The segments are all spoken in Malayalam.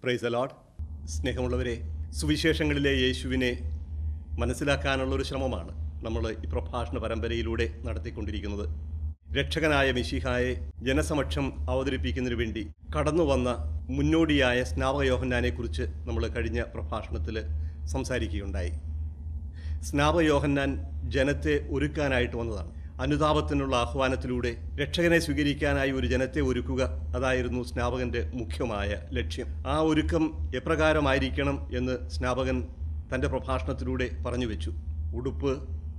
പ്രൈസ് അലോഡ് സ്നേഹമുള്ളവരെ സുവിശേഷങ്ങളിലെ യേശുവിനെ മനസ്സിലാക്കാനുള്ള ഒരു ശ്രമമാണ് നമ്മൾ ഈ പ്രഭാഷണ പരമ്പരയിലൂടെ നടത്തിക്കൊണ്ടിരിക്കുന്നത് രക്ഷകനായ മിശിഹായെ ജനസമക്ഷം അവതരിപ്പിക്കുന്നതിന് വേണ്ടി കടന്നു വന്ന മുന്നോടിയായ സ്നാപകയോഹന്നാനെക്കുറിച്ച് നമ്മൾ കഴിഞ്ഞ പ്രഭാഷണത്തിൽ സംസാരിക്കുകയുണ്ടായി സ്നാപയോഹന്നാൻ ജനത്തെ ഒരുക്കാനായിട്ട് വന്നതാണ് അനുതാപത്തിനുള്ള ആഹ്വാനത്തിലൂടെ രക്ഷകനെ സ്വീകരിക്കാനായി ഒരു ജനത്തെ ഒരുക്കുക അതായിരുന്നു സ്നാപകന്റെ മുഖ്യമായ ലക്ഷ്യം ആ ഒരുക്കം എപ്രകാരമായിരിക്കണം എന്ന് സ്നാപകൻ തൻ്റെ പ്രഭാഷണത്തിലൂടെ പറഞ്ഞു വെച്ചു ഉടുപ്പ്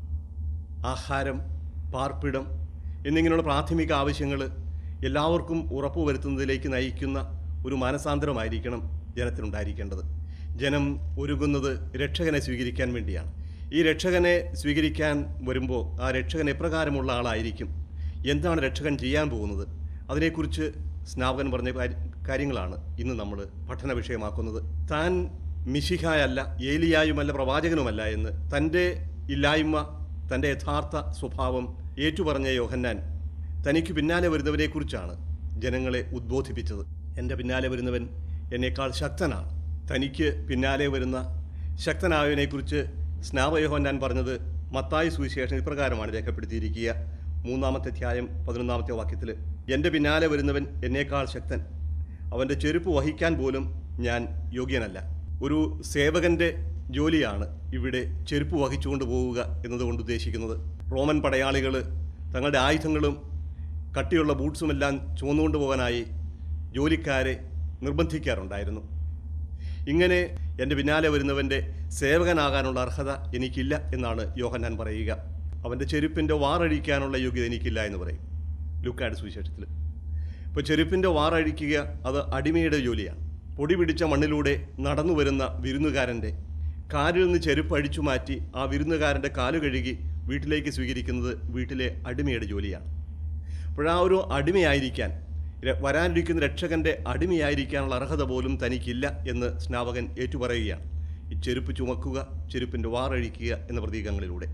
ആഹാരം പാർപ്പിടം എന്നിങ്ങനെയുള്ള പ്രാഥമിക ആവശ്യങ്ങൾ എല്ലാവർക്കും ഉറപ്പുവരുത്തുന്നതിലേക്ക് നയിക്കുന്ന ഒരു മാനസാന്തരമായിരിക്കണം ജനത്തിനുണ്ടായിരിക്കേണ്ടത് ജനം ഒരുങ്ങുന്നത് രക്ഷകനെ സ്വീകരിക്കാൻ വേണ്ടിയാണ് ഈ രക്ഷകനെ സ്വീകരിക്കാൻ വരുമ്പോൾ ആ രക്ഷകൻ എപ്രകാരമുള്ള ആളായിരിക്കും എന്താണ് രക്ഷകൻ ചെയ്യാൻ പോകുന്നത് അതിനെക്കുറിച്ച് സ്നാപകൻ പറഞ്ഞ കാര്യ- കാര്യങ്ങളാണ് ഇന്ന് നമ്മൾ പഠന വിഷയമാക്കുന്നത് താൻ മിശിഹായല്ല ഏലിയായുമല്ല പ്രവാചകനുമല്ല എന്ന് തൻ്റെ ഇല്ലായ്മ തൻ്റെ യഥാർത്ഥ സ്വഭാവം ഏറ്റുപറഞ്ഞ യോഹന്നാൻ തനിക്ക് പിന്നാലെ വരുന്നവനെക്കുറിച്ചാണ് ജനങ്ങളെ ഉദ്ബോധിപ്പിച്ചത് എൻ്റെ പിന്നാലെ വരുന്നവൻ എന്നേക്കാൾ ശക്തനാണ് തനിക്ക് പിന്നാലെ വരുന്ന ശക്തനായവനെക്കുറിച്ച് സ്നാപയോഹന്നാൻ പറഞ്ഞത് മത്തായി സുവിശേഷം ഇപ്രകാരമാണ് രേഖപ്പെടുത്തിയിരിക്കുക മൂന്നാമത്തെ അധ്യായം പതിനൊന്നാമത്തെ വാക്യത്തിൽ എൻ്റെ പിന്നാലെ വരുന്നവൻ എന്നേക്കാൾ ശക്തൻ അവൻ്റെ ചെരുപ്പ് വഹിക്കാൻ പോലും ഞാൻ യോഗ്യനല്ല ഒരു സേവകൻ്റെ ജോലിയാണ് ഇവിടെ ചെരുപ്പ് വഹിച്ചുകൊണ്ട് പോവുക എന്നതുകൊണ്ട് ഉദ്ദേശിക്കുന്നത് റോമൻ പടയാളികൾ തങ്ങളുടെ ആയുധങ്ങളും കട്ടിയുള്ള ബൂട്ട്സുമെല്ലാം ചുമന്നുകൊണ്ട് പോകാനായി ജോലിക്കാരെ നിർബന്ധിക്കാറുണ്ടായിരുന്നു ഇങ്ങനെ എൻ്റെ പിന്നാലെ വരുന്നവൻ്റെ സേവകനാകാനുള്ള അർഹത എനിക്കില്ല എന്നാണ് യോഹന്നാൻ പറയുക അവൻ്റെ ചെരുപ്പിൻ്റെ വാറഴിക്കാനുള്ള യോഗ്യത എനിക്കില്ല എന്ന് പറയും ലുക്കാട് സുവിശേഷത്തിൽ ഇപ്പോൾ ചെരുപ്പിൻ്റെ വാറഴിക്കുക അത് അടിമയുടെ ജോലിയാണ് പൊടി പിടിച്ച മണ്ണിലൂടെ നടന്നു വരുന്ന വിരുന്നുകാരൻ്റെ കാലിൽ നിന്ന് ചെരുപ്പ് അഴിച്ചു മാറ്റി ആ വിരുന്നുകാരൻ്റെ കാല് കഴുകി വീട്ടിലേക്ക് സ്വീകരിക്കുന്നത് വീട്ടിലെ അടിമയുടെ ജോലിയാണ് അപ്പോഴാ ഒരു അടിമയായിരിക്കാൻ ര- വരാനിരിക്കുന്ന രക്ഷകന്റെ അടിമയായിരിക്കാനുള്ള അർഹത പോലും തനിക്കില്ല എന്ന് സ്നാപകൻ ഏറ്റുപറയുകയാണ് ഈ ചെരുപ്പ് ചുമക്കുക ചെരുപ്പിൻ്റെ വാറഴിക്കുക എന്ന പ്രതീകങ്ങളിലൂടെ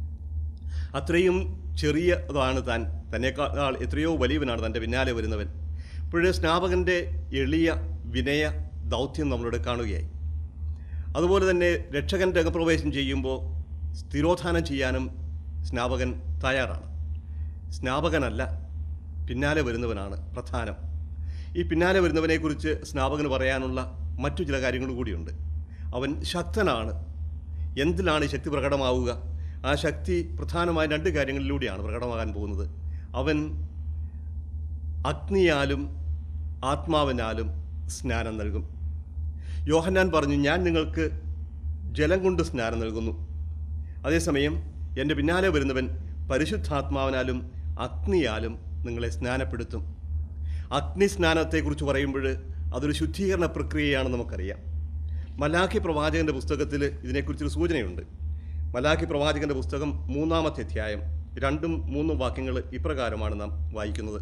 അത്രയും ചെറിയതാണ് താൻ തന്നെക്കാൾ എത്രയോ വലിയവനാണ് തൻ്റെ പിന്നാലെ വരുന്നവൻ ഇപ്പോഴേ സ്നാപകൻ്റെ എളിയ വിനയ ദൗത്യം നമ്മളിവിടെ കാണുകയായി അതുപോലെ തന്നെ രക്ഷകൻ രംഗപ്രവേശം ചെയ്യുമ്പോൾ സ്ഥിരോധാനം ചെയ്യാനും സ്നാപകൻ തയ്യാറാണ് സ്നാപകനല്ല പിന്നാലെ വരുന്നവനാണ് പ്രധാനം ഈ പിന്നാലെ വരുന്നവനെക്കുറിച്ച് സ്നാപകന് പറയാനുള്ള മറ്റു ചില കാര്യങ്ങൾ കൂടിയുണ്ട് അവൻ ശക്തനാണ് എന്തിലാണ് ഈ ശക്തി പ്രകടമാവുക ആ ശക്തി പ്രധാനമായ രണ്ട് കാര്യങ്ങളിലൂടെയാണ് പ്രകടമാകാൻ പോകുന്നത് അവൻ അഗ്നിയാലും ആത്മാവിനാലും സ്നാനം നൽകും യോഹന്നാൻ പറഞ്ഞു ഞാൻ നിങ്ങൾക്ക് ജലം കൊണ്ട് സ്നാനം നൽകുന്നു അതേസമയം എൻ്റെ പിന്നാലെ വരുന്നവൻ പരിശുദ്ധാത്മാവിനാലും അഗ്നിയാലും നിങ്ങളെ സ്നാനപ്പെടുത്തും അഗ്നി സ്നാനത്തെക്കുറിച്ച് പറയുമ്പോൾ അതൊരു ശുദ്ധീകരണ പ്രക്രിയയാണെന്ന് നമുക്കറിയാം മലാഖി പ്രവാചകന്റെ പുസ്തകത്തിൽ ഇതിനെക്കുറിച്ചൊരു സൂചനയുണ്ട് മലാഖി പ്രവാചകന്റെ പുസ്തകം മൂന്നാമത്തെ അധ്യായം രണ്ടും മൂന്നും വാക്യങ്ങൾ ഇപ്രകാരമാണ് നാം വായിക്കുന്നത്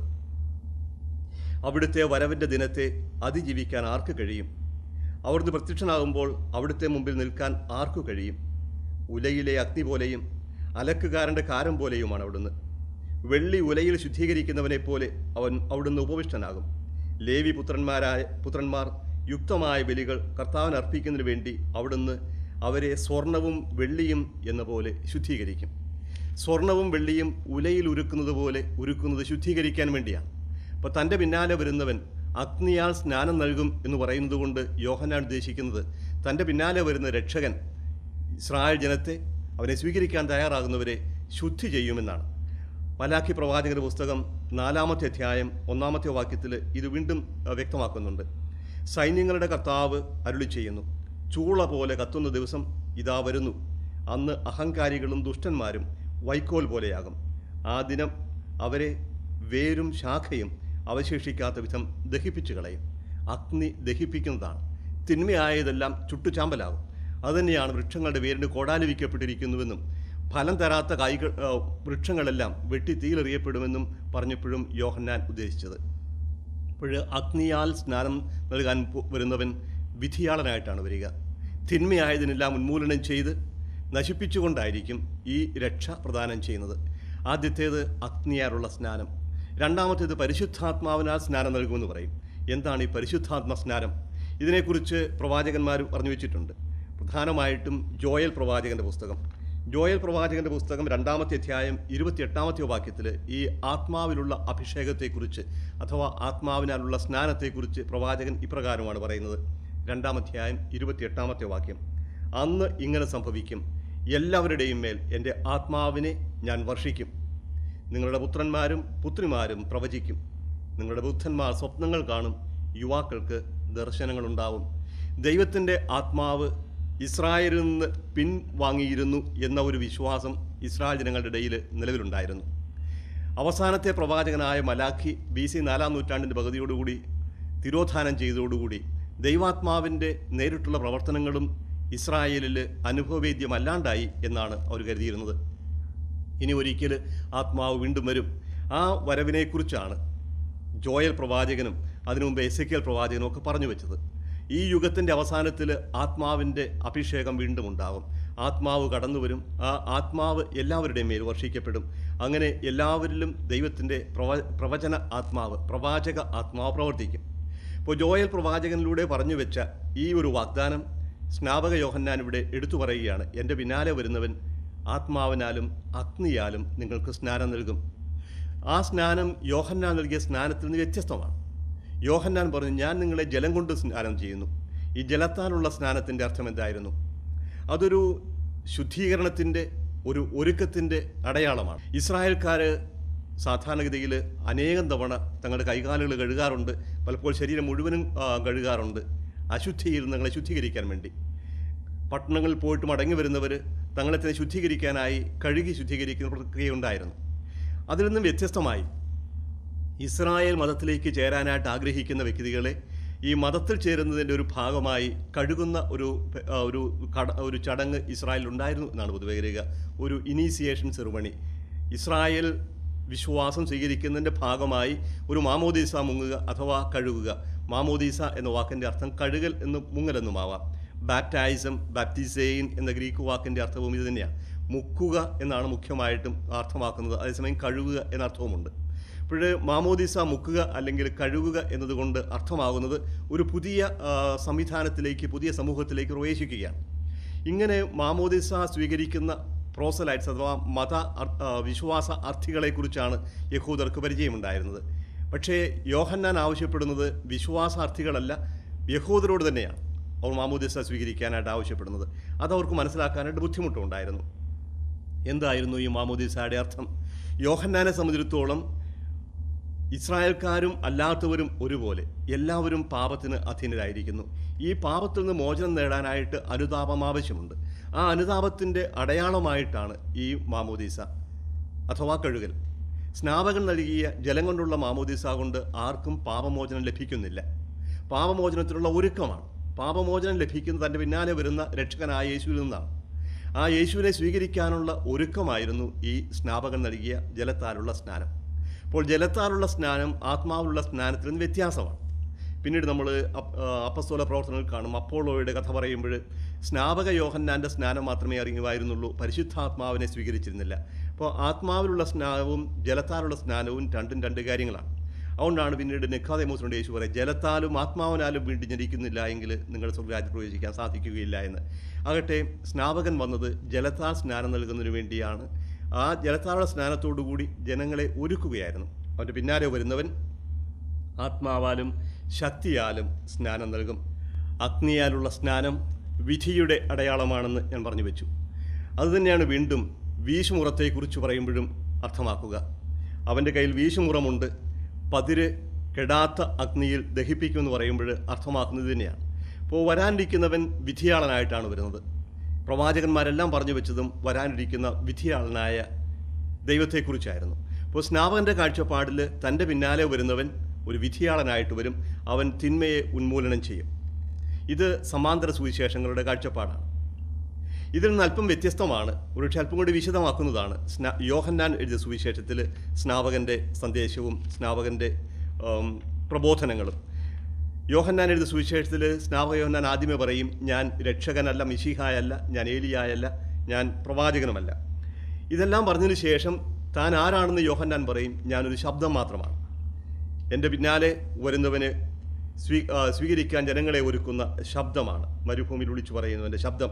അവിടുത്തെ വരവിൻ്റെ ദിനത്തെ അതിജീവിക്കാൻ ആർക്ക് കഴിയും അവിടുന്ന് പ്രത്യക്ഷനാകുമ്പോൾ അവിടുത്തെ മുമ്പിൽ നിൽക്കാൻ ആർക്കു കഴിയും ഉലയിലെ അഗ്നി പോലെയും അലക്കുകാരൻ്റെ കാരം പോലെയുമാണ് അവിടുന്ന് വെള്ളി ഉലയിൽ ശുദ്ധീകരിക്കുന്നവനെ പോലെ അവൻ അവിടുന്ന് ഉപവിഷ്ടനാകും ലേവി പുത്രന്മാരായ പുത്രന്മാർ യുക്തമായ ബലികൾ കർത്താവിന് അർപ്പിക്കുന്നതിന് വേണ്ടി അവിടുന്ന് അവരെ സ്വർണവും വെള്ളിയും എന്ന പോലെ ശുദ്ധീകരിക്കും സ്വർണവും വെള്ളിയും ഉലയിൽ ഉരുക്കുന്നത് പോലെ ഉരുക്കുന്നത് ശുദ്ധീകരിക്കാൻ വേണ്ടിയാണ് അപ്പോൾ തൻ്റെ പിന്നാലെ വരുന്നവൻ അഗ്നിയാൽ സ്നാനം നൽകും എന്ന് പറയുന്നത് കൊണ്ട് യോഹനാൻ ഉദ്ദേശിക്കുന്നത് തൻ്റെ പിന്നാലെ വരുന്ന രക്ഷകൻ ഇസ്രായേൽ ജനത്തെ അവനെ സ്വീകരിക്കാൻ തയ്യാറാകുന്നവരെ ശുദ്ധി ചെയ്യുമെന്നാണ് മലാഖി പ്രവാചകന്റെ പുസ്തകം നാലാമത്തെ അധ്യായം ഒന്നാമത്തെ വാക്യത്തിൽ ഇത് വീണ്ടും അഹ്, വ്യക്തമാക്കുന്നുണ്ട് സൈന്യങ്ങളുടെ കർത്താവ് അരുളി ചെയ്യുന്നു ചൂള പോലെ കത്തുന്ന ദിവസം ഇതാ വരുന്നു അന്ന് അഹങ്കാരികളും ദുഷ്ടന്മാരും വൈക്കോൽ പോലെയാകും ആ ദിനം അവരെ വേരും ശാഖയും അവശേഷിക്കാത്ത വിധം ദഹിപ്പിച്ചു കളയും അഗ്നി ദഹിപ്പിക്കുന്നതാണ് തിന്മയായതെല്ലാം ചുട്ടുചാമ്പലാകും അതുതന്നെയാണ് വൃക്ഷങ്ങളുടെ വേരിന് കോടാലിവിക്കപ്പെട്ടിരിക്കുന്നുവെന്നും ഫലം തരാത്ത കായ്കൾ ആ, വൃക്ഷങ്ങളെല്ലാം വെട്ടി തീയിലെറിയപ്പെടുമെന്നും പറഞ്ഞപ്പോഴും യോഹന്നാൻ ഉദ്ദേശിച്ചത് അപ്പോൾ അഗ്നിയാൽ സ്നാനം നൽകാൻ പോ- വരുന്നവൻ വിധിയാളനായിട്ടാണ് വരിക തിന്മയായതിനെല്ലാം ഉന്മൂലനം ചെയ്ത് നശിപ്പിച്ചുകൊണ്ടായിരിക്കും ഈ രക്ഷ പ്രദാനം ചെയ്യുന്നത് ആദ്യത്തേത് അഗ്നിയാലുള്ള സ്നാനം രണ്ടാമത്തേത് പരിശുദ്ധാത്മാവിനാൽ സ്നാനം നൽകുമെന്ന് പറയും എന്താണ് ഈ പരിശുദ്ധാത്മ സ്നാനം ഇതിനെക്കുറിച്ച് പ്രവാചകന്മാർ പറഞ്ഞു വെച്ചിട്ടുണ്ട് പ്രധാനമായിട്ടും ജോയൽ പ്രവാചകൻ്റെ പുസ്തകം ജോയൽ പ്രവാചകൻ്റെ പുസ്തകം രണ്ടാമത്തെ അധ്യായം ഇരുപത്തിയെട്ടാമത്തെ വാക്യത്തിൽ ഈ ആത്മാവിലുള്ള അഭിഷേകത്തെക്കുറിച്ച് അഥവാ ആത്മാവിനാലുള്ള സ്നാനത്തെക്കുറിച്ച് പ്രവാചകൻ ഇപ്രകാരമാണ് പറയുന്നത് രണ്ടാമധ്യായം ഇരുപത്തിയെട്ടാമത്തെ വാക്യം അന്ന് ഇങ്ങനെ സംഭവിക്കും എല്ലാവരുടെയും മേൽ എൻ്റെ ആത്മാവിനെ ഞാൻ വർഷിക്കും നിങ്ങളുടെ പുത്രന്മാരും പുത്രിമാരും പ്രവചിക്കും നിങ്ങളുടെ ബുദ്ധന്മാർ സ്വപ്നങ്ങൾ കാണും യുവാക്കൾക്ക് ദർശനങ്ങളുണ്ടാവും ദൈവത്തിൻ്റെ ആത്മാവ് ഇസ്രായേലിൽ നിന്ന് പിൻവാങ്ങിയിരുന്നു എന്ന ഒരു വിശ്വാസം ഇസ്രായേൽ ജനങ്ങളുടെ ഇടയിൽ നിലവിലുണ്ടായിരുന്നു അവസാനത്തെ പ്രവാചകനായ മലാഖി ബി സി നാലാം നൂറ്റാണ്ടിൻ്റെ പകുതിയോടുകൂടി തിരോധാനം ചെയ്തതോടുകൂടി ദൈവാത്മാവിൻ്റെ നേരിട്ടുള്ള പ്രവർത്തനങ്ങളും ഇസ്രായേലിൽ അനുഭവവേദ്യമല്ലാണ്ടായി എന്നാണ് അവർ കരുതിയിരുന്നത് ഇനി ഒരിക്കൽ ആത്മാവ് വീണ്ടും വരും ആ വരവിനെക്കുറിച്ചാണ് ജോയൽ പ്രവാചകനും അതിനു മുമ്പ് എസക്കിയൽ പ്രവാചകനും ഒക്കെ പറഞ്ഞു വെച്ചത് ഈ യുഗത്തിൻ്റെ അവസാനത്തിൽ ആത്മാവിൻ്റെ അഭിഷേകം വീണ്ടും ഉണ്ടാവും ആത്മാവ് കടന്നു വരും ആ ആത്മാവ് എല്ലാവരുടെയും മേൽ വർഷിക്കപ്പെടും അങ്ങനെ എല്ലാവരിലും ദൈവത്തിൻ്റെ പ്രവ പ്രവചന ആത്മാവ് പ്രവാചക ആത്മാവ് പ്രവർത്തിക്കും ഇപ്പോൾ ജോയൽ പ്രവാചകനിലൂടെ പറഞ്ഞു വെച്ച ഈ ഒരു വാഗ്ദാനം സ്നാപക യോഹന്നാൻ ഇവിടെ എടുത്തു പറയുകയാണ് എൻ്റെ പിന്നാലെ വരുന്നവൻ ആത്മാവിനാലും അഗ്നിയാലും നിങ്ങൾക്ക് സ്നാനം നൽകും ആ സ്നാനം യോഹന്നാൻ നൽകിയ സ്നാനത്തിൽ നിന്ന് വ്യത്യസ്തമാണ് യോഹന്നാൻ പറഞ്ഞു ഞാൻ നിങ്ങളെ ജലം കൊണ്ട് സ്നാനം ചെയ്യുന്നു ഈ ജലത്താലുള്ള സ്നാനത്തിൻ്റെ അർത്ഥം എന്തായിരുന്നു അതൊരു ശുദ്ധീകരണത്തിൻ്റെ ഒരു ഒരുക്കത്തിൻ്റെ അടയാളമാണ് ഇസ്രായേൽക്കാർ സാധാരണഗതിയിൽ അനേകം തവണ തങ്ങളുടെ കൈകാലുകൾ കഴുകാറുണ്ട് പലപ്പോൾ ശരീരം മുഴുവനും ആ, കഴുകാറുണ്ട് അശുദ്ധിയിൽ നിങ്ങളെ ശുദ്ധീകരിക്കാൻ വേണ്ടി പട്ടണങ്ങളിൽ പോയിട്ട് മടങ്ങി വരുന്നവർ തങ്ങളെ തന്നെ ശുദ്ധീകരിക്കാനായി കഴുകി ശുദ്ധീകരിക്കുന്ന പ്രക്രിയയുണ്ടായിരുന്നു അതിൽ നിന്നും വ്യത്യസ്തമായി ഇസ്രായേൽ മതത്തിലേക്ക് ചേരാനായിട്ട് ആഗ്രഹിക്കുന്ന വ്യക്തികളെ ഈ മതത്തിൽ ചേരുന്നതിൻ്റെ ഒരു ഭാഗമായി കഴുകുന്ന ഒരു ആ, ഒരു കട ഒരു ചടങ്ങ് ഇസ്രായേലിൽ ഉണ്ടായിരുന്നു എന്നാണ് പൊതുവെ കരുതുക ഒരു ഇനീസിയേഷൻ സെറിമണി ഇസ്രായേൽ വിശ്വാസം സ്വീകരിക്കുന്നതിൻ്റെ ഭാഗമായി ഒരു മാമോദീസ മുങ്ങുക അഥവാ കഴുകുക മാമോദീസ എന്ന വാക്കിൻ്റെ അർത്ഥം കഴുകൽ എന്ന് മുങ്ങലെന്നുമാവാം ബാപ്റ്റൈസം ബാപ്റ്റിസെയിൻ എന്ന ഗ്രീക്ക് വാക്കിൻ്റെ അർത്ഥവും ഇത് തന്നെയാണ് മുക്കുക എന്നാണ് മുഖ്യമായിട്ടും അർത്ഥമാക്കുന്നത് അതേസമയം കഴുകുക എന്ന അർത്ഥവുമുണ്ട് അപ്പോൾ മാമോദീസ മുക്കുക അല്ലെങ്കിൽ കഴുകുക എന്നതുകൊണ്ട് അർത്ഥമാകുന്നത് ഒരു പുതിയ ആ, സംവിധാനത്തിലേക്ക് പുതിയ സമൂഹത്തിലേക്ക് പ്രവേശിക്കുകയാണ് ഇങ്ങനെ മാമോദിസ സ്വീകരിക്കുന്ന പ്രോസലൈറ്റ്സ് അഥവാ മത അർ- ആ, വിശ്വാസ അർത്ഥികളെക്കുറിച്ചാണ് യഹൂദർക്ക് പരിചയമുണ്ടായിരുന്നത് പക്ഷേ യോഹന്നാൻ ആവശ്യപ്പെടുന്നത് വിശ്വാസാർത്ഥികളല്ല യഹൂദരോട് തന്നെയാണ് അവർ മാമോദിസ സ്വീകരിക്കാനായിട്ട് ആവശ്യപ്പെടുന്നത് അതവർക്ക് മനസ്സിലാക്കാനായിട്ട് ബുദ്ധിമുട്ടുണ്ടായിരുന്നു എന്തായിരുന്നു ഈ മാമോദിസയുടെ അർത്ഥം യോഹന്നാനെ സംബന്ധിച്ചിടത്തോളം ഇസ്രായേൽക്കാരും അല്ലാത്തവരും ഒരുപോലെ എല്ലാവരും പാപത്തിന് അധീനരായിരിക്കുന്നു ഈ പാപത്തിൽ നിന്ന് മോചനം നേടാനായിട്ട് അനുതാപം ആവശ്യമുണ്ട് ആ അനുതാപത്തിൻ്റെ അടയാളമായിട്ടാണ് ഈ മാമോദീസ അഥവാ കഴുകൽ സ്നാപകൻ നൽകിയ ജലം കൊണ്ടുള്ള മാമോദീസ കൊണ്ട് ആർക്കും പാപമോചനം ലഭിക്കുന്നില്ല പാപമോചനത്തിനുള്ള ഒരുക്കമാണ് പാപമോചനം ലഭിക്കുന്നത് തൻ്റെ പിന്നാലെ വരുന്ന രക്ഷകനായ യേശുവിൽ നിന്നാണ് ആ യേശുവിനെ സ്വീകരിക്കാനുള്ള ഒരുക്കമായിരുന്നു ഈ സ്നാപകൻ നൽകിയ ജലത്താലുള്ള സ്നാനം അപ്പോൾ ജലത്താലുള്ള സ്നാനം ആത്മാവിലുള്ള സ്നാനത്തിൽ നിന്ന് വ്യത്യാസമാണ് പിന്നീട് നമ്മൾ അപ്പസ്തോല പ്രവർത്തനങ്ങൾ കാണും അപ്പോളോയുടെ കഥ പറയുമ്പോൾ സ്നാപക യോഹന്നാൻ്റെ സ്നാനം മാത്രമേ അറിയുമായിരുന്നുള്ളൂ പരിശുദ്ധാത്മാവിനെ സ്വീകരിച്ചിരുന്നില്ല അപ്പോൾ ആത്മാവിലുള്ള സ്നാനവും ജലത്താലുള്ള സ്നാനവും രണ്ടും രണ്ട് കാര്യങ്ങളാണ് അതുകൊണ്ടാണ് പിന്നീട് നിഖാദേമോസിനോട് യേശു പറയുക ജലത്താലും ആത്മാവിനാലും വീണ്ടും ജനിക്കുന്നില്ല എങ്കിൽ നിങ്ങൾ സ്വർഗ്ഗരാജ്യം പ്രവേശിക്കാൻ സാധിക്കുകയില്ല എന്ന് ആകട്ടെ സ്നാപകൻ വന്നത് ജലത്താൽ സ്നാനം നൽകുന്നതിന് വേണ്ടിയാണ് ആ ജലത്താലുള്ള സ്നാനത്തോടുകൂടി ജനങ്ങളെ ഒരുക്കുകയായിരുന്നു അവൻ്റെ പിന്നാലെ വരുന്നവൻ ആത്മാവാലും ശക്തിയാലും സ്നാനം നൽകും അഗ്നിയാലുള്ള സ്നാനം വിധിയുടെ അടയാളമാണെന്ന് ഞാൻ പറഞ്ഞു വെച്ചു അതുതന്നെയാണ് വീണ്ടും വീശുമുറത്തെക്കുറിച്ച് പറയുമ്പോഴും അർത്ഥമാക്കുക അവൻ്റെ കയ്യിൽ വീശുമുറമുണ്ട് പതിര് കെടാത്ത അഗ്നിയിൽ ദഹിപ്പിക്കുമെന്ന് പറയുമ്പോൾ അർത്ഥമാക്കുന്നത് തന്നെയാണ് അപ്പോൾ വരാനിരിക്കുന്നവൻ വിധിയാളനായിട്ടാണ് വരുന്നത് പ്രവാചകന്മാരെല്ലാം പറഞ്ഞു വെച്ചതും വരാനിരിക്കുന്ന വിധിയാളനായ ദൈവത്തെക്കുറിച്ചായിരുന്നു അപ്പോൾ സ്നാപകൻ്റെ കാഴ്ചപ്പാടിൽ തൻ്റെ പിന്നാലെ വരുന്നവൻ ഒരു വിധിയാളനായിട്ട് വരും അവൻ തിന്മയെ ഉന്മൂലനം ചെയ്യും ഇത് സമാന്തര സുവിശേഷങ്ങളുടെ കാഴ്ചപ്പാടാണ് ഇതിൽ നിന്ന് അല്പം വ്യത്യസ്തമാണ് ഒരുപക്ഷെ അല്പം കൂടി വിശദമാക്കുന്നതാണ് സ്നാ യോഹന്നാൻ എഴുതിയ സുവിശേഷത്തിൽ സ്നാപകൻ്റെ സന്ദേശവും സ്നാപകൻ്റെ ഉം, പ്രബോധനങ്ങളും യോഹന്നാൻ എഴുതിയ സുവിശേഷത്തിൽ സ്നാപക യോഹന്നാൻ ആദ്യമേ പറയും ഞാൻ രക്ഷകനല്ല മിശിഹായല്ല ഞാൻ ഏലിയായല്ല ഞാൻ പ്രവാചകനുമല്ല ഇതെല്ലാം പറഞ്ഞതിന് ശേഷം താൻ ആരാണെന്ന് യോഹന്നാൻ പറയും ഞാനൊരു ശബ്ദം മാത്രമാണ് എൻ്റെ പിന്നാലെ വരുന്നവന് സ്വീ ആ, സ്വീകരിക്കാൻ ജനങ്ങളെ ഒരുക്കുന്ന ശബ്ദമാണ് മരുഭൂമിയിൽ വിളിച്ചു പറയുന്നതിൻ്റെ ശബ്ദം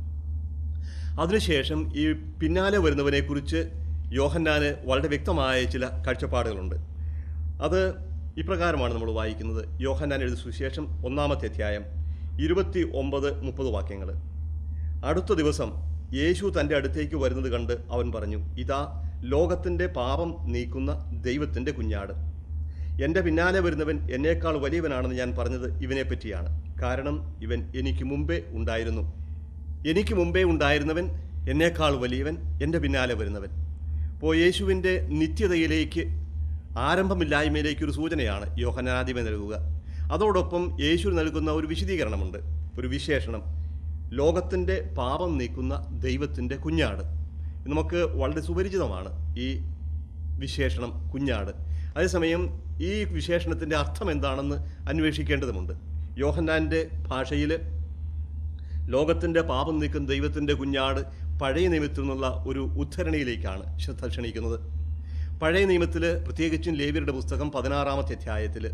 അതിനുശേഷം ഈ പിന്നാലെ വരുന്നവനെക്കുറിച്ച് യോഹന്നാന് വളരെ വ്യക്തമായ ചില കാഴ്ചപ്പാടുകളുണ്ട് അത് ഇപ്രകാരമാണ് നമ്മൾ വായിക്കുന്നത് യോഹന്നാൻ എഴുതിയ സുവിശേഷം ഒന്നാമത്തെ അധ്യായം ഇരുപത്തി ഒമ്പത് മുപ്പത് വാക്യങ്ങൾ അടുത്ത ദിവസം യേശു തൻ്റെ അടുത്തേക്ക് വരുന്നത് കണ്ട് അവൻ പറഞ്ഞു ഇതാ ലോകത്തിൻ്റെ പാപം നീക്കുന്ന ദൈവത്തിൻ്റെ കുഞ്ഞാട് എൻ്റെ പിന്നാലെ വരുന്നവൻ എന്നേക്കാൾ വലിയവനാണെന്ന് ഞാൻ പറഞ്ഞത് ഇവനെ പറ്റിയാണ് കാരണം ഇവൻ എനിക്ക് മുമ്പേ ഉണ്ടായിരുന്നു എനിക്ക് മുമ്പേ ഉണ്ടായിരുന്നവൻ എന്നേക്കാൾ വലിയവൻ എൻ്റെ പിന്നാലെ വരുന്നവൻ അപ്പോൾ യേശുവിൻ്റെ നിത്യതയിലേക്ക് ആരംഭമില്ലായ്മയിലേക്ക് ഒരു സൂചനയാണ് യോഹനാദിമ നൽകുക അതോടൊപ്പം യേശു നൽകുന്ന ഒരു വിശദീകരണമുണ്ട് ഒരു വിശേഷണം ലോകത്തിൻ്റെ പാപം നീക്കുന്ന ദൈവത്തിൻ്റെ കുഞ്ഞാട് ഇത് നമുക്ക് വളരെ സുപരിചിതമാണ് ഈ വിശേഷണം കുഞ്ഞാട് അതേസമയം ഈ വിശേഷണത്തിൻ്റെ അർത്ഥം എന്താണെന്ന് അന്വേഷിക്കേണ്ടതുമുണ്ട് യോഹന്നാൻ്റെ ഭാഷയിൽ ലോകത്തിൻ്റെ പാപം നീക്കുന്ന ദൈവത്തിൻ്റെ കുഞ്ഞാട് പഴയ നിയമത്തിൽ നിന്നുള്ള ഒരു ഉദ്ധരണിയിലേക്കാണ് ശ്രദ്ധ ക്ഷണിക്കുന്നത് പഴയ നിയമത്തിൽ പ്രത്യേകിച്ചും ലേവിയരുടെ പുസ്തകം പതിനാറാമത്തെ അധ്യായത്തിൽ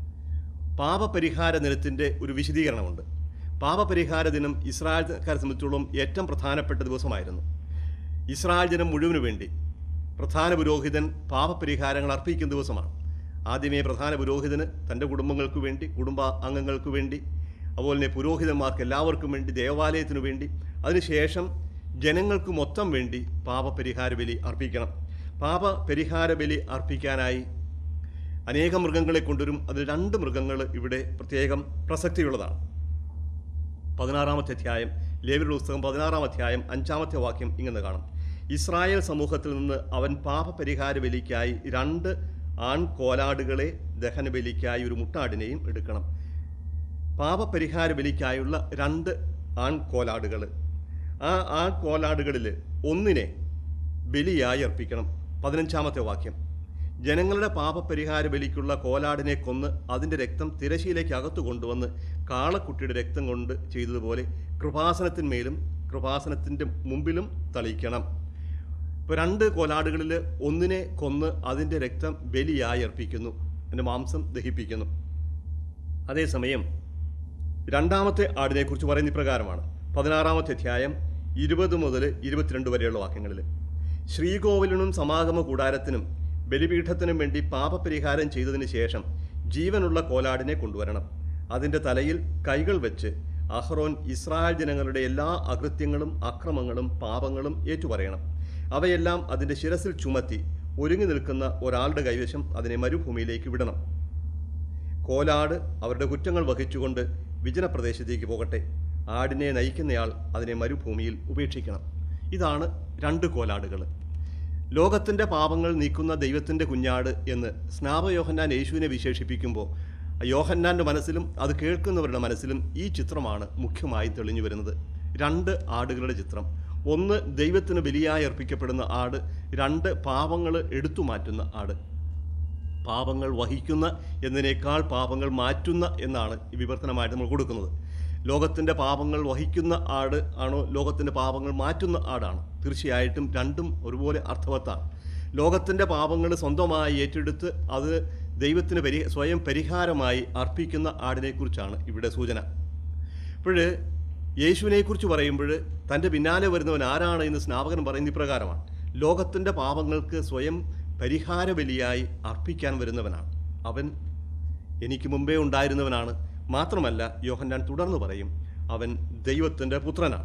പാപപരിഹാര ദിനത്തിൻ്റെ ഒരു വിശദീകരണമുണ്ട് പാപപരിഹാര ദിനം ഇസ്രായേൽക്കാരെ സംബന്ധിച്ചോളം ഏറ്റവും പ്രധാനപ്പെട്ട ദിവസമായിരുന്നു ഇസ്രായേൽ ജനം മുഴുവനു വേണ്ടി പ്രധാന പുരോഹിതൻ പാപപരിഹാരങ്ങൾ അർപ്പിക്കുന്ന ദിവസമാണ് ആദ്യമേ പ്രധാന പുരോഹിതന് തൻ്റെ കുടുംബങ്ങൾക്ക് വേണ്ടി കുടുംബ അംഗങ്ങൾക്ക് വേണ്ടി അതുപോലെ തന്നെ പുരോഹിതന്മാർക്ക് എല്ലാവർക്കും വേണ്ടി ദേവാലയത്തിനു വേണ്ടി അതിനുശേഷം ജനങ്ങൾക്ക് മൊത്തം വേണ്ടി പാപപരിഹാര ബലി അർപ്പിക്കണം പാപപരിഹാര ബലി അർപ്പിക്കാനായി അനേകം മൃഗങ്ങളെ കൊണ്ടുവരും അതിൽ രണ്ട് മൃഗങ്ങൾ ഇവിടെ പ്രത്യേകം പ്രസക്തിയുള്ളതാണ് പതിനാറാമത്തെ അധ്യായം ലേവിയുടെ പുസ്തകം പതിനാറാം അധ്യായം അഞ്ചാമത്തെ വാക്യം ഇങ്ങനെ കാണും ഇസ്രായേൽ സമൂഹത്തിൽ നിന്ന് അവൻ പാപപരിഹാര ബലിക്കായി രണ്ട് ആൺ കോലാടുകളെ ദഹന ബലിക്കായി ഒരു മുട്ടാടിനെയും എടുക്കണം പാപപരിഹാര ബലിക്കായുള്ള രണ്ട് ആൺ കോലാടുകൾ ആ ആൺ കോലാടുകളിൽ ഒന്നിനെ ബലിയായി അർപ്പിക്കണം പതിനഞ്ചാമത്തെ വാക്യം ജനങ്ങളുടെ പാപപരിഹാര ബലിക്കുള്ള കോലാടിനെ കൊന്ന് അതിൻ്റെ രക്തം തിരശീലേക്ക് അകത്തു കൊണ്ടുവന്ന് കാളക്കുട്ടിയുടെ രക്തം കൊണ്ട് ചെയ്തതുപോലെ കൃപാസനത്തിന്മേലും കൃപാസനത്തിൻ്റെ മുമ്പിലും തളിക്കണം ഇപ്പോൾ രണ്ട് കോലാടുകളിൽ ഒന്നിനെ കൊന്ന് അതിൻ്റെ രക്തം ബലിയായി അർപ്പിക്കുന്നു അതിൻ്റെ മാംസം ദഹിപ്പിക്കുന്നു അതേസമയം രണ്ടാമത്തെ ആടിനെക്കുറിച്ച് പറയുന്ന ഇപ്രകാരമാണ് പതിനാറാമത്തെ അധ്യായം ഇരുപത് മുതൽ ഇരുപത്തിരണ്ട് വരെയുള്ള വാക്യങ്ങളിൽ ശ്രീകോവിലിനും സമാഗമ കൂടാരത്തിനും ബലിപീഠത്തിനും വേണ്ടി പാപപരിഹാരം ചെയ്തതിന് ശേഷം ജീവനുള്ള കോലാടിനെ കൊണ്ടുവരണം അതിൻ്റെ തലയിൽ കൈകൾ വെച്ച് അഹ്റോൻ ഇസ്രായേൽ ജനങ്ങളുടെ എല്ലാ അകൃത്യങ്ങളും അക്രമങ്ങളും പാപങ്ങളും ഏറ്റുപറയണം അവയെല്ലാം അതിൻ്റെ ശിരസിൽ ചുമത്തി ഒരുങ്ങി നിൽക്കുന്ന ഒരാളുടെ കൈവശം അതിനെ മരുഭൂമിയിലേക്ക് വിടണം കോലാട് അവരുടെ കുറ്റങ്ങൾ വഹിച്ചുകൊണ്ട് വിജനപ്രദേശത്തേക്ക് പോകട്ടെ ആടിനെ നയിക്കുന്നയാൾ അതിനെ മരുഭൂമിയിൽ ഉപേക്ഷിക്കണം ഇതാണ് രണ്ട് കോലാടുകൾ ലോകത്തിൻ്റെ പാപങ്ങൾ നീക്കുന്ന ദൈവത്തിൻ്റെ കുഞ്ഞാട് എന്ന് സ്നാപയോഹന്നാൻ യേശുവിനെ വിശേഷിപ്പിക്കുമ്പോൾ യോഹന്നാൻ്റെ മനസ്സിലും അത് കേൾക്കുന്നവരുടെ മനസ്സിലും ഈ ചിത്രമാണ് മുഖ്യമായി തെളിഞ്ഞു വരുന്നത് രണ്ട് ആടുകളുടെ ചിത്രം ഒന്ന് ദൈവത്തിന് ബലിയായി അർപ്പിക്കപ്പെടുന്ന ആട് രണ്ട് പാപങ്ങൾ എടുത്തു മാറ്റുന്ന ആട് പാപങ്ങൾ വഹിക്കുന്ന എന്നതിനേക്കാൾ പാപങ്ങൾ മാറ്റുന്ന എന്നാണ് ഈ വിവർത്തനമായിട്ട് നമ്മൾ കൊടുക്കുന്നത് ലോകത്തിൻ്റെ പാപങ്ങൾ വഹിക്കുന്ന ആട് ആണോ ലോകത്തിൻ്റെ പാപങ്ങൾ മാറ്റുന്ന ആടാണ് തീർച്ചയായിട്ടും രണ്ടും ഒരുപോലെ അർത്ഥവത്താണ് ലോകത്തിൻ്റെ പാപങ്ങൾ സ്വന്തമായി ഏറ്റെടുത്ത് അത് ദൈവത്തിന് പരി സ്വയം പരിഹാരമായി അർപ്പിക്കുന്ന ആടിനെക്കുറിച്ചാണ് ഇവിടെ സൂചന അപ്പോൾ യേശുവിനെക്കുറിച്ച് പറയുമ്പോൾ തൻ്റെ പിന്നാലെ വരുന്നവൻ ആരാണ് എന്ന് സ്നാപകൻ പറയുന്ന ഇപ്രകാരമാണ് ലോകത്തിൻ്റെ പാപങ്ങൾക്ക് സ്വയം പരിഹാര ബലിയായി അർപ്പിക്കാൻ വരുന്നവനാണ് അവൻ എനിക്ക് മുമ്പേ ഉണ്ടായിരുന്നവനാണ് മാത്രമല്ല യോഹന്നാൻ തുടർന്ന് പറയും അവൻ ദൈവത്തിൻ്റെ പുത്രനാണ്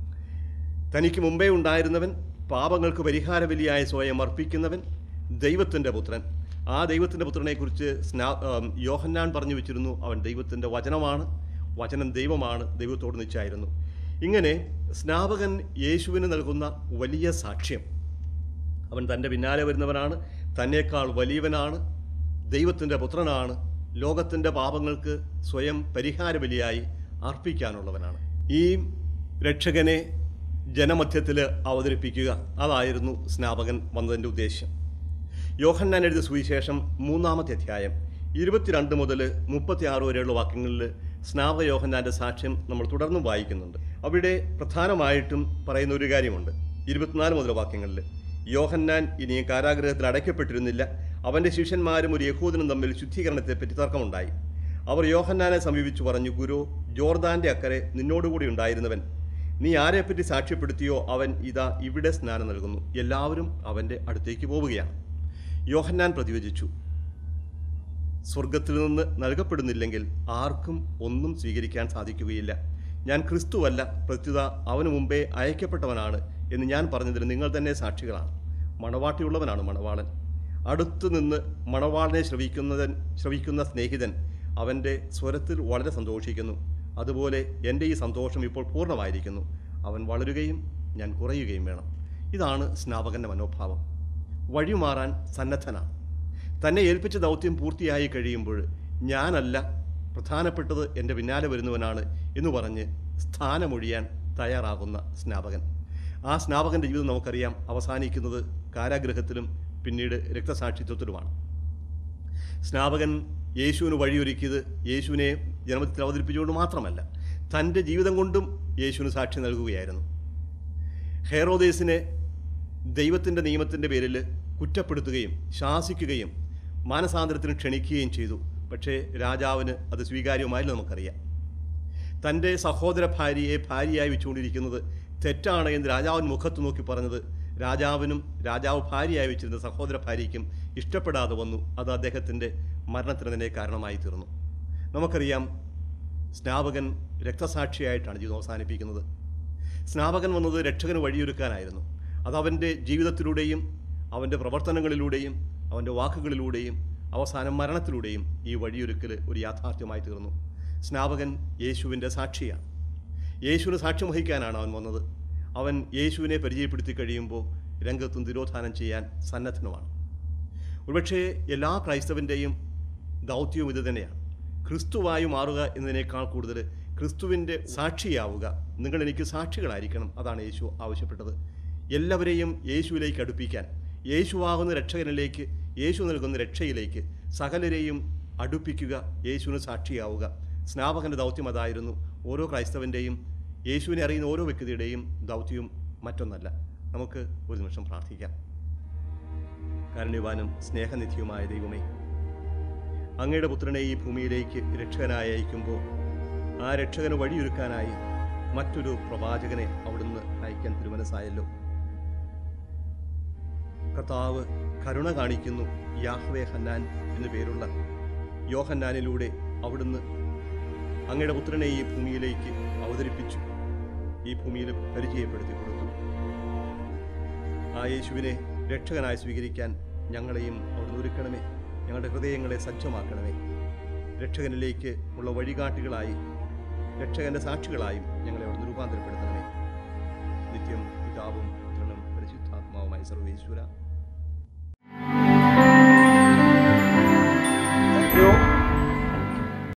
തനിക്ക് മുമ്പേ ഉണ്ടായിരുന്നവൻ പാപങ്ങൾക്ക് പരിഹാര ബലിയായി സ്വയം അർപ്പിക്കുന്നവൻ ദൈവത്തിൻ്റെ പുത്രൻ ആ ദൈവത്തിൻ്റെ പുത്രനെക്കുറിച്ച് സ്നാ ആം, യോഹന്നാൻ പറഞ്ഞു വെച്ചിരുന്നു അവൻ ദൈവത്തിൻ്റെ വചനമാണ് വചനം ദൈവമാണ് ദൈവത്തോട് നിശ്ചയായിരുന്നു ഇങ്ങനെ സ്നാപകൻ യേശുവിന് നൽകുന്ന വലിയ സാക്ഷ്യം അവൻ തൻ്റെ പിന്നാലെ വരുന്നവനാണ് തന്നേക്കാൾ വലിയവനാണ് ദൈവത്തിൻ്റെ പുത്രനാണ് ലോകത്തിൻ്റെ പാപങ്ങൾക്ക് സ്വയം പരിഹാര ബലിയായി അർപ്പിക്കാനുള്ളവനാണ് ഈ രക്ഷകനെ ജനമധ്യത്തിൽ അവതരിപ്പിക്കുക അതായിരുന്നു സ്നാപകൻ വന്നതിൻ്റെ ഉദ്ദേശ്യം യോഹന്നാൻ എഴുതിയ സുവിശേഷം മൂന്നാമത്തെ അധ്യായം ഇരുപത്തിരണ്ട് മുതൽ മുപ്പത്തിയാറ് വരെയുള്ള വാക്യങ്ങളിൽ സ്നാപക യോഹന്നാൻ്റെ സാക്ഷ്യം നമ്മൾ തുടർന്നും വായിക്കുന്നുണ്ട് അവിടെ പ്രധാനമായിട്ടും പറയുന്ന ഒരു കാര്യമുണ്ട് ഇരുപത്തിനാല് മുതൽ വാക്യങ്ങളിൽ യോഹന്നാൻ ഇനിയും കാരാഗ്രഹത്തിൽ അടയ്ക്കപ്പെട്ടിരുന്നില്ല അവൻ്റെ ശിഷ്യന്മാരും ഒരു യഹൂദനും തമ്മിൽ ശുദ്ധീകരണത്തെപ്പറ്റി തർക്കമുണ്ടായി അവർ യോഹന്നാനെ സമീപിച്ചു പറഞ്ഞു ഗുരു ജോർദാന്റെ അക്കരെ നിന്നോടുകൂടി ഉണ്ടായിരുന്നവൻ നീ ആരെപ്പറ്റി സാക്ഷ്യപ്പെടുത്തിയോ അവൻ ഇതാ ഇവിടെ സ്നാനം നൽകുന്നു എല്ലാവരും അവൻ്റെ അടുത്തേക്ക് പോവുകയാണ് യോഹന്നാൻ പ്രതിവചിച്ചു സ്വർഗത്തിൽ നിന്ന് നൽകപ്പെടുന്നില്ലെങ്കിൽ ആർക്കും ഒന്നും സ്വീകരിക്കാൻ സാധിക്കുകയില്ല ഞാൻ ക്രിസ്തുവല്ല പ്രത്യുത അവന് മുമ്പേ അയക്കപ്പെട്ടവനാണ് എന്ന് ഞാൻ പറഞ്ഞതിന് നിങ്ങൾ തന്നെ സാക്ഷികളാണ് മണവാട്ടിയുള്ളവനാണ് മണവാളൻ അടുത്തു നിന്ന് മണവാളനെ ശ്രവിക്കുന്നതൻ ശ്രവിക്കുന്ന സ്നേഹിതൻ അവൻ്റെ സ്വരത്തിൽ വളരെ സന്തോഷിക്കുന്നു അതുപോലെ എൻ്റെ ഈ സന്തോഷം ഇപ്പോൾ പൂർണ്ണമായിരിക്കുന്നു അവൻ വളരുകയും ഞാൻ കുറയുകയും വേണം ഇതാണ് സ്നാപകൻ്റെ മനോഭാവം വഴിമാറാൻ സന്നദ്ധനാണ് തന്നെ ഏൽപ്പിച്ച ദൗത്യം പൂർത്തിയായി കഴിയുമ്പോൾ ഞാനല്ല പ്രധാനപ്പെട്ടത് എൻ്റെ പിന്നാലെ വരുന്നവനാണ് എന്ന് പറഞ്ഞ് സ്ഥാനമൊഴിയാൻ തയ്യാറാകുന്ന സ്നാപകൻ ആ സ്നാപകൻ്റെ ജീവിതം നമുക്കറിയാം അവസാനിക്കുന്നത് കാരാഗ്രഹത്തിലും പിന്നീട് രക്തസാക്ഷിത്വത്തിലുമാണ് സ്നാപകൻ യേശുവിന് വഴിയൊരുക്കിയത് യേശുവിനെ ജന്മത്തിൽ അവതരിപ്പിച്ചുകൊണ്ട് മാത്രമല്ല തൻ്റെ ജീവിതം കൊണ്ടും യേശുവിന് സാക്ഷി നൽകുകയായിരുന്നു ഹെറോദേസിനെ ദൈവത്തിൻ്റെ നിയമത്തിൻ്റെ പേരിൽ കുറ്റപ്പെടുത്തുകയും ശാസിക്കുകയും മാനസാന്തരത്തിന് ക്ഷണിക്കുകയും ചെയ്തു പക്ഷേ രാജാവിന് അത് സ്വീകാര്യമായില്ല നമുക്കറിയാം തൻ്റെ സഹോദര ഭാര്യയെ ഭാര്യയായി വെച്ചുകൊണ്ടിരിക്കുന്നത് തെറ്റാണ് എന്ന് രാജാവിന് മുഖത്ത് നോക്കി പറഞ്ഞത് രാജാവിനും രാജാവ് ഭാര്യയായി വെച്ചിരുന്ന സഹോദര ഭാര്യയ്ക്കും ഇഷ്ടപ്പെടാതെ വന്നു അത് അദ്ദേഹത്തിൻ്റെ മരണത്തിന് തന്നെ കാരണമായി തീർന്നു നമുക്കറിയാം സ്നാപകൻ രക്തസാക്ഷിയായിട്ടാണ് ജീവിതം അവസാനിപ്പിക്കുന്നത് സ്നാപകൻ വന്നത് രക്ഷകന് വഴിയൊരുക്കാനായിരുന്നു അത് അവൻ്റെ ജീവിതത്തിലൂടെയും അവൻ്റെ പ്രവർത്തനങ്ങളിലൂടെയും അവൻ്റെ വാക്കുകളിലൂടെയും അവസാനം മരണത്തിലൂടെയും ഈ വഴിയൊരുക്കൽ ഒരു യാഥാർത്ഥ്യമായി തീർന്നു സ്നാപകൻ യേശുവിൻ്റെ സാക്ഷിയാണ് യേശുവിന് സാക്ഷ്യം വഹിക്കാനാണ് അവൻ വന്നത് അവൻ യേശുവിനെ പരിചയപ്പെടുത്തി കഴിയുമ്പോൾ രംഗത്തും തിരോധാനം ചെയ്യാൻ സന്നദ്ധനുമാണ് ഒരുപക്ഷേ എല്ലാ ക്രൈസ്തവൻ്റെയും ദൗത്യവും ഇത് തന്നെയാണ് ക്രിസ്തുവായി മാറുക എന്നതിനേക്കാൾ കൂടുതൽ ക്രിസ്തുവിൻ്റെ സാക്ഷിയാവുക നിങ്ങൾ എനിക്ക് സാക്ഷികളായിരിക്കണം അതാണ് യേശു ആവശ്യപ്പെട്ടത് എല്ലാവരെയും യേശുവിലേക്ക് അടുപ്പിക്കാൻ യേശുവാകുന്ന രക്ഷകനിലേക്ക് യേശു നൽകുന്ന രക്ഷയിലേക്ക് സകലരെയും അടുപ്പിക്കുക യേശുവിന് സാക്ഷിയാവുക സ്നാപകൻ്റെ ദൗത്യം അതായിരുന്നു ഓരോ ക്രൈസ്തവൻ്റെയും യേശുവിനെ അറിയുന്ന ഓരോ വ്യക്തിയുടെയും ദൗത്യവും മറ്റൊന്നല്ല നമുക്ക് ഒരു നിമിഷം പ്രാർത്ഥിക്കാം കാരുണ്യവാനും സ്നേഹനിധിയുമായ ദൈവമേ അങ്ങയുടെ പുത്രനെ ഈ ഭൂമിയിലേക്ക് രക്ഷകനായി അയക്കുമ്പോൾ ആ രക്ഷകന് വഴിയൊരുക്കാനായി മറ്റൊരു പ്രവാചകനെ അവിടുന്ന് അയക്കാൻ തിരുമനസ്സായല്ലോ കർത്താവ് കരുണ കാണിക്കുന്നു യാഹ്വേ ഹന്നാൻ എന്നു പേരുള്ള യോഹന്നാനിലൂടെ അവിടുന്ന് അങ്ങയുടെ പുത്രനെ ഈ ഭൂമിയിലേക്ക് അവതരിപ്പിച്ചു ഈ ഭൂമിയിൽ പരിചയപ്പെടുത്തി കൊടുത്തു ആ യേശുവിനെ രക്ഷകനായി സ്വീകരിക്കാൻ ഞങ്ങളെയും അവിടുന്ന് ഒരുക്കണമേ ഞങ്ങളുടെ ഹൃദയങ്ങളെ സജ്ജമാക്കണമേ രക്ഷകനിലേക്ക് ഉള്ള വഴികാട്ടികളായി രക്ഷകന്റെ സാക്ഷികളായും ഞങ്ങളെ അവിടുന്ന് രൂപാന്തരപ്പെടുത്തണമേ നിത്യം പിതാവും പുത്രനും പരിശുദ്ധാത്മാവുമായി സർവേശ്വര